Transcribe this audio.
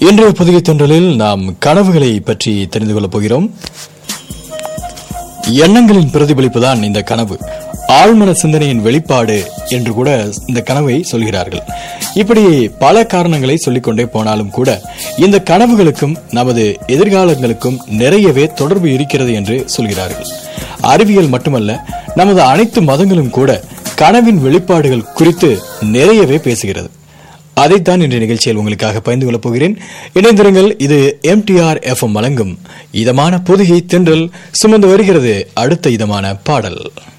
இன்றைய புதிய தொன்றலில் நாம் கனவுகளை பற்றி தெரிந்து கொள்ளப் போகிறோம் எண்ணங்களின் பிரதிபலிப்பு தான் இந்த கனவு ஆழ்மன சிந்தனையின் வெளிப்பாடு என்று கூட இந்த கனவை சொல்கிறார்கள் இப்படி பல காரணங்களை சொல்லிக்கொண்டே போனாலும் கூட இந்த கனவுகளுக்கும் நமது எதிர்காலங்களுக்கும் நிறையவே தொடர்பு இருக்கிறது என்று சொல்கிறார்கள் அறிவியல் மட்டுமல்ல நமது அனைத்து மதங்களும் கூட கனவின் வெளிப்பாடுகள் குறித்து நிறையவே பேசுகிறது அதைத்தான் இன்றைய நிகழ்ச்சியில் உங்களுக்காக பயந்து கொள்ளப் போகிறேன் இணைந்திருங்கள் இது எம்டிஆர் எஃப்எம் வழங்கும் இதமான பொதுகை தென்றல் சுமந்து வருகிறது அடுத்த இதமான பாடல்